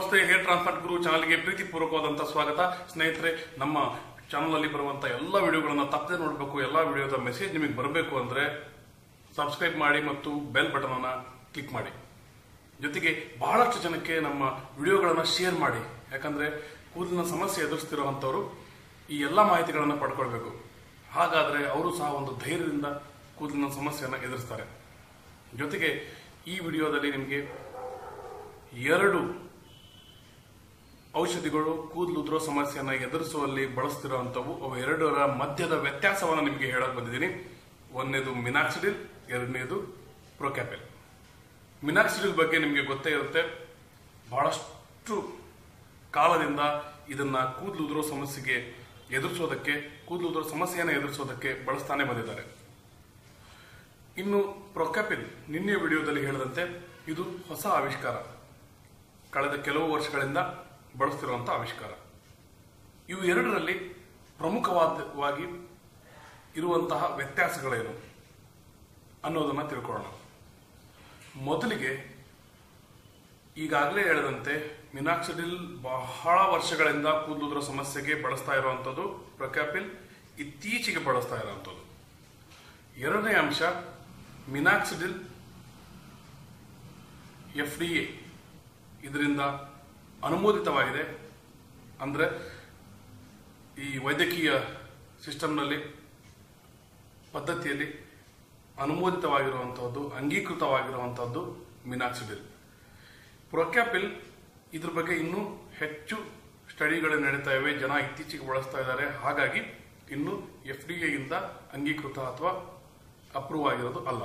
ನಮಸ್ತೆ hair transplant ಗುರು ಚಾನಲ್ಗೆ ಪ್ರೀತಿಪೂರ್ವಕವಾದಂತಹ ಸ್ವಾಗತ ಸ್ನೇಹಿತರೆ ನಮ್ಮ ಚಾನಲ್ ಅಲ್ಲಿ ಬರುವಂತ ಎಲ್ಲ ವಿಡಿಯೋಗಳನ್ನ ತಪ್ಪದೆ ನೋಡಬೇಕು ಎಲ್ಲ ವಿಡಿಯೋದ ಮೆಸೇಜ್ ನಿಮಗೆ ಬರಬೇಕು ಅಂದ್ರೆ ಸಬ್ಸ್ಕ್ರೈಬ್ ಮಾಡಿ ಮತ್ತು ಬೆಲ್ ಬಟನ್ ಅನ್ನ ಕ್ಲಿಕ್ ಮಾಡಿ ಜೊತೆಗೆ ಬಹಳಷ್ಟು ಜನಕ್ಕೆ ನಮ್ಮ ವಿಡಿಯೋಗಳನ್ನ ಶೇರ್ ಮಾಡಿ ಯಾಕಂದ್ರೆ ಕೂದಲಿನ ಸಮಸ್ಯೆ ಎದುರಿಸ್ತಿರುವಂತವರು ಈ ಎಲ್ಲ ಮಾಹಿತಿಗಳನ್ನ ಪಡ್ಕೊಳ್ಬೇಕು ಹಾಗಾದ್ರೆ ಅವರು ಸಹ ಒಂದು ಧೈರ್ಯದಿಂದ ಕೂದಲಿನ ಸಮಸ್ಯೆಯನ್ನ ಎದುರಿಸ್ತಾರೆ ಜೊತೆಗೆ ಈ ವಿಡಿಯೋದಲ್ಲಿ ನಿಮಗೆ ಎರಡು ಔಷಧಿಗಳು ಕೂದಲು ಉದುರೋ ಸಮಸ್ಯೆಯನ್ನ ಎದುರಿಸುವಲ್ಲಿ ಬಳಸ್ತಿರುವಂತವು ಅವು ಎರಡರ ಮಧ್ಯದ ವ್ಯತ್ಯಾಸವನ್ನು ನಿಮಗೆ ಹೇಳಕ್ ಬಂದಿದ್ದೀನಿ ಒಂದನೇದು ಮಿನಾಕ್ಸಿಡಿಲ್ ಎರಡನೇದು ಪ್ರೊಕ್ಯಾಪೆಲ್ ಮಿನಾಕ್ಸಿಡಿಲ್ ಬಗ್ಗೆ ನಿಮಗೆ ಗೊತ್ತೇ ಇರುತ್ತೆ ಬಹಳಷ್ಟು ಕಾಲದಿಂದ ಇದನ್ನ ಕೂದಲು ಉದುರೋ ಸಮಸ್ಯೆಗೆ ಎದುರಿಸೋದಕ್ಕೆ ಕೂದಲು ಉದುರೋ ಸಮಸ್ಯೆಯನ್ನು ಎದುರಿಸೋದಕ್ಕೆ ಬಳಸ್ತಾನೆ ಬಂದಿದ್ದಾರೆ ಇನ್ನು ಪ್ರೊಕ್ಯಾಪಿಲ್ ನಿನ್ನೆ ವಿಡಿಯೋದಲ್ಲಿ ಹೇಳಿದಂತೆ ಇದು ಹೊಸ ಆವಿಷ್ಕಾರ ಕಳೆದ ಕೆಲವು ವರ್ಷಗಳಿಂದ ಬಳಸ್ತಿರುವಂತಹ ಆವಿಷ್ಕಾರ ಇವು ಎರಡರಲ್ಲಿ ಪ್ರಮುಖವಾದವಾಗಿ ಇರುವಂತಹ ವ್ಯತ್ಯಾಸಗಳೇನು ಅನ್ನೋದನ್ನ ತಿಳ್ಕೊಳ್ಳೋಣ ಮೊದಲಿಗೆ ಈಗಾಗಲೇ ಹೇಳಿದಂತೆ ಮಿನಾಕ್ಸಿಡಿಲ್ ಬಹಳ ವರ್ಷಗಳಿಂದ ಕೂದಲುದ್ರ ಸಮಸ್ಯೆಗೆ ಬಳಸ್ತಾ ಇರುವಂತದ್ದು ಪ್ರೊಕ್ಯಾಪಿಲ್ ಇತ್ತೀಚೆಗೆ ಬಳಸ್ತಾ ಇರುವಂತದ್ದು ಎರಡನೇ ಅಂಶ ಮಿನಾಕ್ಸಿಡಿಲ್ ಎಫ್ ಡಿ ಎ ಇದರಿಂದ ಅನುಮೋದಿತವಾಗಿದೆ ಅಂದ್ರೆ ಈ ವೈದ್ಯಕೀಯ ಸಿಸ್ಟಮ್ನಲ್ಲಿ ಪದ್ಧತಿಯಲ್ಲಿ ಅನುಮೋದಿತವಾಗಿರುವಂತಹದ್ದು ಅಂಗೀಕೃತವಾಗಿರುವಂತಹದ್ದು ಮಿನಾಕ್ಸಿಡಿಲ್ ಪ್ರೊಕ್ಯಾಪಿಲ್ ಇದ್ರ ಬಗ್ಗೆ ಇನ್ನೂ ಹೆಚ್ಚು ಸ್ಟಡಿಗಳು ನಡೀತಾ ಇವೆ ಜನ ಇತ್ತೀಚೆಗೆ ಬಳಸ್ತಾ ಇದ್ದಾರೆ ಹಾಗಾಗಿ ಇನ್ನು ಎಫ್ ಡಿ ಇಂದ ಅಂಗೀಕೃತ ಅಥವಾ ಅಪ್ರೂವ್ ಆಗಿರೋದು ಅಲ್ಲ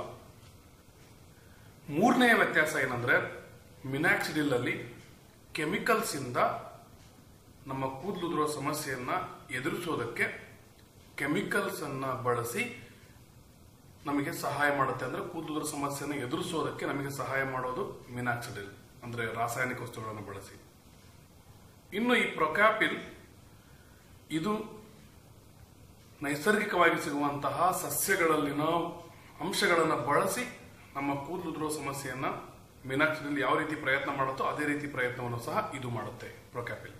ಮೂರನೆಯ ವ್ಯತ್ಯಾಸ ಏನಂದ್ರೆ ಮಿನಾಕ್ಸಿಡಿಲ್ ಅಲ್ಲಿ ಕೆಮಿಕಲ್ಸ್ ಇಂದ ನಮ್ಮ ಕೂದಲುದುರುವ ಸಮಸ್ಯೆಯನ್ನ ಎದುರಿಸೋದಕ್ಕೆ ಕೆಮಿಕಲ್ಸ್ ಅನ್ನ ಬಳಸಿ ನಮಗೆ ಸಹಾಯ ಮಾಡುತ್ತೆ ಅಂದ್ರೆ ಕೂದಲುದುರ ಸಮಸ್ಯೆಯನ್ನು ಎದುರಿಸೋದಕ್ಕೆ ನಮಗೆ ಸಹಾಯ ಮಾಡೋದು ಮಿನಾಕ್ಸಿಡಿಲ್ ಅಂದ್ರೆ ರಾಸಾಯನಿಕ ವಸ್ತುಗಳನ್ನು ಬಳಸಿ ಇನ್ನು ಈ ಪ್ರೊಕ್ಯಾಪಿಲ್ ಇದು ನೈಸರ್ಗಿಕವಾಗಿ ಸಿಗುವಂತಹ ಸಸ್ಯಗಳಲ್ಲಿನ ಅಂಶಗಳನ್ನು ಬಳಸಿ ನಮ್ಮ ಕೂದಲುದುರುವ ಸಮಸ್ಯೆಯನ್ನ ಮಿನಾಕ್ಸಿಡಿಲ್ ಯಾವ ರೀತಿ ಪ್ರಯತ್ನ ಮಾಡುತ್ತೋ ಅದೇ ರೀತಿ ಪ್ರಯತ್ನವನ್ನು ಸಹ ಇದು ಮಾಡುತ್ತೆ ಪ್ರೊಕ್ಯಾಪಿಲ್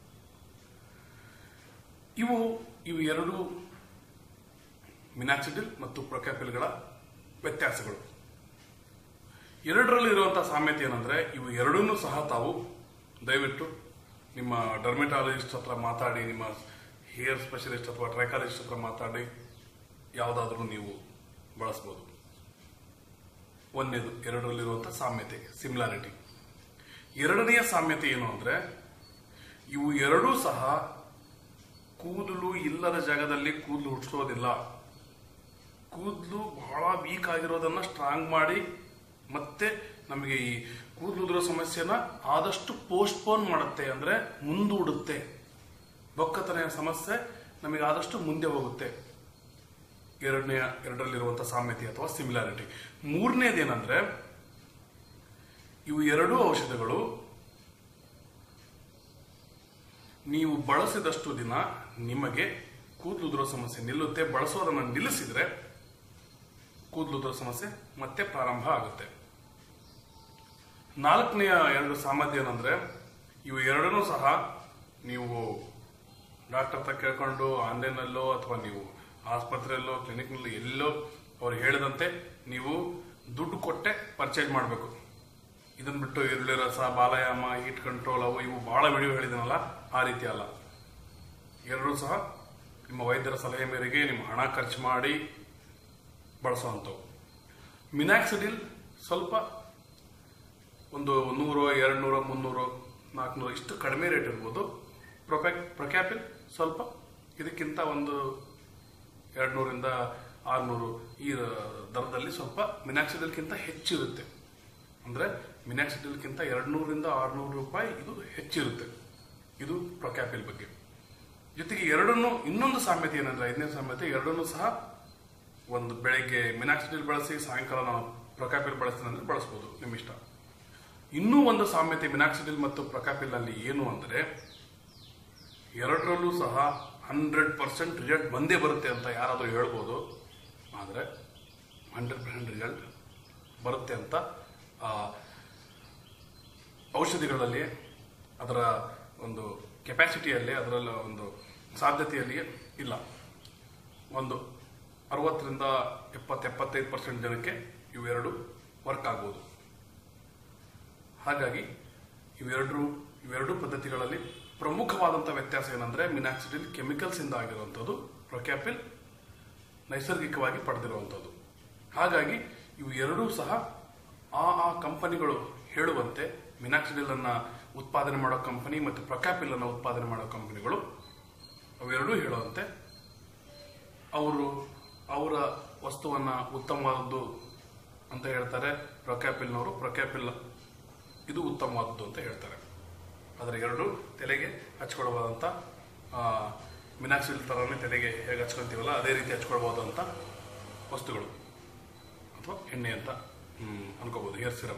ಇವು ಇವು ಎರಡು ಮಿನಾಕ್ಸಿಡಿಲ್ ಮತ್ತು ಪ್ರೊಕ್ಯಾಪಿಲ್ಗಳ ವ್ಯತ್ಯಾಸಗಳು ಎರಡರಲ್ಲಿ ಇರುವಂತಹ ಸಾಮ್ಯತೆ ಏನಂದ್ರೆ ಇವು ಎರಡನ್ನೂ ಸಹ ತಾವು ದಯವಿಟ್ಟು ನಿಮ್ಮ ಡರ್ಮೆಟಾಲಜಿಸ್ಟ್ ಹತ್ರ ಮಾತಾಡಿ ನಿಮ್ಮ ಹೇರ್ ಸ್ಪೆಷಲಿಸ್ಟ್ ಅಥವಾ ಟ್ರೈಕಾಲಜಿಸ್ಟ್ ಹತ್ರ ಮಾತಾಡಿ ಯಾವುದಾದ್ರೂ ನೀವು ಬಳಸ್ಬೋದು ಒಂದನೇದು ಎರಡರಲ್ಲಿರುವಂತಹ ಸಾಮ್ಯತೆ ಸಿಮಿಲಾರಿಟಿ ಎರಡನೆಯ ಸಾಮ್ಯತೆ ಏನು ಅಂದ್ರೆ ಇವು ಎರಡೂ ಸಹ ಕೂದಲು ಇಲ್ಲದ ಜಾಗದಲ್ಲಿ ಕೂದಲು ಹುಟ್ಟಿಸೋದಿಲ್ಲ ಕೂದಲು ಬಹಳ ವೀಕ್ ಆಗಿರೋದನ್ನ ಸ್ಟ್ರಾಂಗ್ ಮಾಡಿ ಮತ್ತೆ ನಮಗೆ ಈ ಕೂದಲುದ್ರ ಸಮಸ್ಯೆನ ಆದಷ್ಟು ಪೋಸ್ಟ್ಪೋನ್ ಮಾಡುತ್ತೆ ಅಂದ್ರೆ ಮುಂದೂಡುತ್ತೆ ಬೊಕ್ಕತನೆಯ ಸಮಸ್ಯೆ ನಮಗೆ ಆದಷ್ಟು ಮುಂದೆ ಹೋಗುತ್ತೆ ಎರಡನೆಯ ಎರಡರಲ್ಲಿರುವಂತಹ ಸಾಮ್ಯತೆ ಅಥವಾ ಸಿಮಿಲಾರಿಟಿ ಮೂರನೇದೇನಂದ್ರೆ ಇವು ಎರಡೂ ಔಷಧಗಳು ನೀವು ಬಳಸಿದಷ್ಟು ದಿನ ನಿಮಗೆ ಕೂದಲುದುರ ಸಮಸ್ಯೆ ನಿಲ್ಲುತ್ತೆ ಬಳಸೋದನ್ನ ನಿಲ್ಲಿಸಿದ್ರೆ ಕೂದಲುದುರ ಸಮಸ್ಯೆ ಮತ್ತೆ ಪ್ರಾರಂಭ ಆಗುತ್ತೆ ನಾಲ್ಕನೆಯ ಎರಡು ಸಾಮರ್ಥ್ಯ ಏನಂದ್ರೆ ಇವು ಎರಡನ್ನೂ ಸಹ ನೀವು ಡಾಕ್ಟರ್ ಹತ್ರ ಕೇಳ್ಕೊಂಡು ಆನ್ಲೈನಲ್ಲೋ ಅಥವಾ ನೀವು ಆಸ್ಪತ್ರೆಯಲ್ಲೋ ಕ್ಲಿನಿಕ್ನಲ್ಲೋ ಎಲ್ಲೋ ಅವ್ರು ಹೇಳಿದಂತೆ ನೀವು ದುಡ್ಡು ಕೊಟ್ಟೆ ಪರ್ಚೇಸ್ ಮಾಡಬೇಕು ಇದನ್ನ ಬಿಟ್ಟು ಈರುಳ್ಳಿ ರಸ ಬಾಲಯಾಮ ಹೀಟ್ ಕಂಟ್ರೋಲ್ ಅವು ಇವು ಬಹಳ ವಿಡಿಯೋ ಹೇಳಿದನಲ್ಲ ಆ ರೀತಿ ಅಲ್ಲ ಎರಡೂ ಸಹ ನಿಮ್ಮ ವೈದ್ಯರ ಸಲಹೆ ಮೇರೆಗೆ ನಿಮ್ಮ ಹಣ ಖರ್ಚು ಮಾಡಿ ಬಳಸುವಂಥವು ಮಿನಾಕ್ಸಿಡಿಲ್ ಸ್ವಲ್ಪ ಒಂದು ನೂರು ಎರಡು ನೂರು ಮುನ್ನೂರು ನಾಲ್ಕುನೂರು ಇಷ್ಟು ಕಡಿಮೆ ರೇಟ್ ಇರ್ಬೋದು ಪ್ರೊಪ್ಯಾಕ್ ಪ್ರೊಕ್ಯಾಪಿಲ್ ಸ್ವಲ್ಪ ಇದಕ್ಕಿಂತ ಒಂದು ಎರಡು ನೂರಿಂದ ಆರುನೂರು ಈ ದರದಲ್ಲಿ ಸ್ವಲ್ಪ ಮಿನಾಕ್ಸಿಡಿಲ್ಗಿಂತ ಹೆಚ್ಚಿರುತ್ತೆ ಅಂದ್ರೆ ಮಿನಾಕ್ಸಿಡಿಲ್ಗಿಂತ ಎರಡು ನೂರಿಂದ ಆರುನೂರು ರೂಪಾಯಿ ಇದು ಹೆಚ್ಚಿರುತ್ತೆ ಇದು ಪ್ರೊಕ್ಯಾಪಿಲ್ ಬಗ್ಗೆ ಜೊತೆಗೆ ಎರಡನ್ನು ಇನ್ನೊಂದು ಸಾಮ್ಯತೆ ಏನಂದ್ರೆ ಐದನೇ ಸಾಮ್ಯತೆ ಎರಡನ್ನೂ ಸಹ ಒಂದು ಬೆಳಗ್ಗೆ ಮಿನಾಕ್ಸಿಡಿಲ್ ಬಳಸಿ ಸಾಯಂಕಾಲ ನಾವು ಪ್ರೊಕ್ಯಾಪಿಲ್ ಬಳಸ್ತೀನಿ ಅಂದ್ರೆ ಬಳಸ್ಬೋದು ನಿಮ್ಮ ಇಷ್ಟ ಇನ್ನೂ ಒಂದು ಸಾಮ್ಯತೆ ಮಿನಾಕ್ಸಿಡಿಲ್ ಮತ್ತು ಪ್ರೊಕ್ಯಾಪಿಲ್ ಅಲ್ಲಿ ಏನು ಅಂದ್ರೆ ಎರಡರಲ್ಲೂ ಸಹ ಹಂಡ್ರೆಡ್ ಪರ್ಸೆಂಟ್ ರಿಸಲ್ಟ್ ಬಂದೇ ಬರುತ್ತೆ ಅಂತ ಯಾರಾದರೂ ಹೇಳ್ಬೋದು ಆದರೆ ಹಂಡ್ರೆಡ್ ಪರ್ಸೆಂಟ್ ರಿಸಲ್ಟ್ ಬರುತ್ತೆ ಅಂತ ಆ, ಔಷಧಿಗಳಲ್ಲಿ ಅದರ ಒಂದು ಕೆಪಾಸಿಟಿಯಲ್ಲಿ ಅದರ ಒಂದು ಸಾಧ್ಯತೆಯಲ್ಲಿ ಇಲ್ಲ ಒಂದು ಅರವತ್ತರಿಂದ ಎಪ್ಪತ್ತು ಎಪ್ಪತ್ತೈದು ಪರ್ಸೆಂಟ್ ಜನಕ್ಕೆ ಇವೆರಡು ವರ್ಕ್ ಆಗ್ಬೋದು ಹಾಗಾಗಿ ಇವೆರಡು ಇವೆರಡು ಪದ್ಧತಿಗಳಲ್ಲಿ ಪ್ರಮುಖವಾದಂಥ ವ್ಯತ್ಯಾಸ ಏನಂದ್ರೆ ಮಿನಾಕ್ಸಿಡಿಲ್ ಕೆಮಿಕಲ್ಸ್ ಇಂದ ಆಗಿರುವಂಥದ್ದು ಪ್ರೊಕ್ಯಾಪಿಲ್ ನೈಸರ್ಗಿಕವಾಗಿ ಪಡೆದಿರುವಂಥದ್ದು ಹಾಗಾಗಿ ಇವು ಎರಡೂ ಸಹ ಆ ಆ ಕಂಪನಿಗಳು ಹೇಳುವಂತೆ ಮಿನಾಕ್ಸಿಡಿಲ್ ಅನ್ನ ಉತ್ಪಾದನೆ ಮಾಡೋ ಕಂಪನಿ ಮತ್ತು ಪ್ರೊಕ್ಯಾಪಿಲ್ ಅನ್ನ ಉತ್ಪಾದನೆ ಮಾಡೋ ಕಂಪನಿಗಳು ಅವೆರಡೂ ಹೇಳುವಂತೆ ಅವರು ಅವರ ವಸ್ತುವನ್ನ ಉತ್ತಮವಾದದ್ದು ಅಂತ ಹೇಳ್ತಾರೆ ಪ್ರೊಕ್ಯಾಪಿಲ್ನವರು ಪ್ರೊಕ್ಯಾಪಿಲ್ ಇದು ಉತ್ತಮವಾದದ್ದು ಅಂತ ಹೇಳ್ತಾರೆ ಅದರ ಎರಡು ತಲೆಗೆ ಹಚ್ಕೊಳ್ಬಹುದಂತ ಮಿನಾಕ್ಸಿಲ್ ಥರನೇ ತಲೆಗೆ ಹೇಗೆ ಹಚ್ಕೊಂತೀವಲ್ಲ ಅದೇ ರೀತಿ ಹಚ್ಕೊಳ್ಬಹುದಂತ ವಸ್ತುಗಳು ಅಥವಾ ಎಣ್ಣೆ ಅಂತ ಹ್ಮ್, ಅನ್ಕೋಬಹುದು ಹೇರ್ ಸಿರಮ್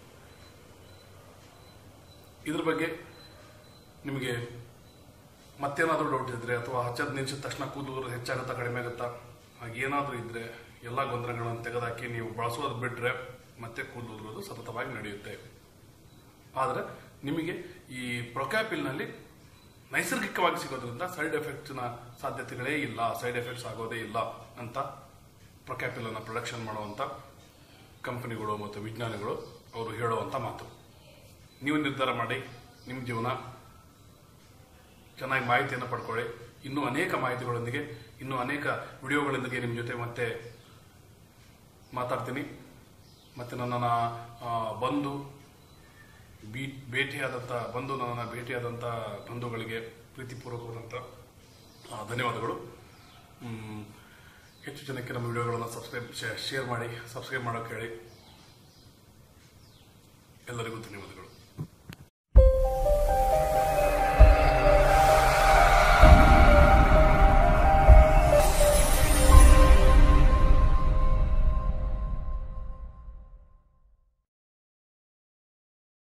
ಇದ್ರ ಬಗ್ಗೆ ನಿಮಗೆ ಮತ್ತೇನಾದ್ರೂ ಡೌಟ್ ಇದ್ರೆ ಅಥವಾ ಹಚ್ಚದ್ ನಿಲ್ಸಿದ ತಕ್ಷಣ ಕೂದಲು ಹೆಚ್ಚಾಗುತ್ತಾ ಕಡಿಮೆ ಆಗುತ್ತಾ ಹಾಗೇನಾದ್ರೂ ಇದ್ರೆ ಎಲ್ಲ ಗೊಂದಲಗಳನ್ನು ತೆಗೆದಾಕಿ ನೀವು ಬಳಸೋದು ಬಿಟ್ರೆ ಮತ್ತೆ ಕೂದಲು ಉದುರೋದು ಸತತವಾಗಿ ನಡೆಯುತ್ತೆ ಆದರೆ ನಿಮಗೆ ಈ ಪ್ರೊಕ್ಯಾಪಿಲ್ನಲ್ಲಿ ನೈಸರ್ಗಿಕವಾಗಿ ಸಿಗೋದ್ರಿಂದ ಸೈಡ್ ಎಫೆಕ್ಟ್ಸ್ನ ಸಾಧ್ಯತೆಗಳೇ ಇಲ್ಲ ಸೈಡ್ ಎಫೆಕ್ಟ್ಸ್ ಆಗೋದೇ ಇಲ್ಲ ಅಂತ ಪ್ರೊಕ್ಯಾಪಿಲ್ ಅನ್ನ ಪ್ರೊಡಕ್ಷನ್ ಮಾಡುವಂತ ಕಂಪನಿಗಳು ಮತ್ತು ವಿಜ್ಞಾನಿಗಳು ಅವರು ಹೇಳುವಂತ ಮಾತು ನೀವು ನಿರ್ಧಾರ ಮಾಡಿ ನಿಮ್ಮ ಜೀವನ ಚೆನ್ನಾಗಿ ಮಾಹಿತಿಯನ್ನು ಪಡ್ಕೊಳ್ಳಿ ಇನ್ನೂ ಅನೇಕ ಮಾಹಿತಿಗಳೊಂದಿಗೆ ಇನ್ನೂ ಅನೇಕ ವಿಡಿಯೋಗಳೊಂದಿಗೆ ನಿಮ್ಮ ಜೊತೆ ಮತ್ತೆ ಮಾತಾಡ್ತೀನಿ ಮತ್ತೆ ನನ್ನನ್ನು ಆ, ಬಂದು ಬಿ ಭೇಟಿಯಾದಂಥ ಬಂದು ನನ್ನನ್ನು ಭೇಟಿಯಾದಂಥ ಬಂಧುಗಳಿಗೆ ಪ್ರೀತಿಪೂರ್ವಕವಾದಂಥ ಆ, ಧನ್ಯವಾದಗಳು ಮ್, ಹೆಚ್ಚು ಜನಕ್ಕೆ ನಮ್ಮ ವಿಡಿಯೋಗಳನ್ನು ಸಬ್ಸ್ಕ್ರೈಬ್ ಶೇರ್ ಮಾಡಿ ಸಬ್ಸ್ಕ್ರೈಬ್ ಮಾಡೋಕೆ ಹೇಳಿ ಎಲ್ಲರಿಗೂ ಧನ್ಯವಾದಗಳು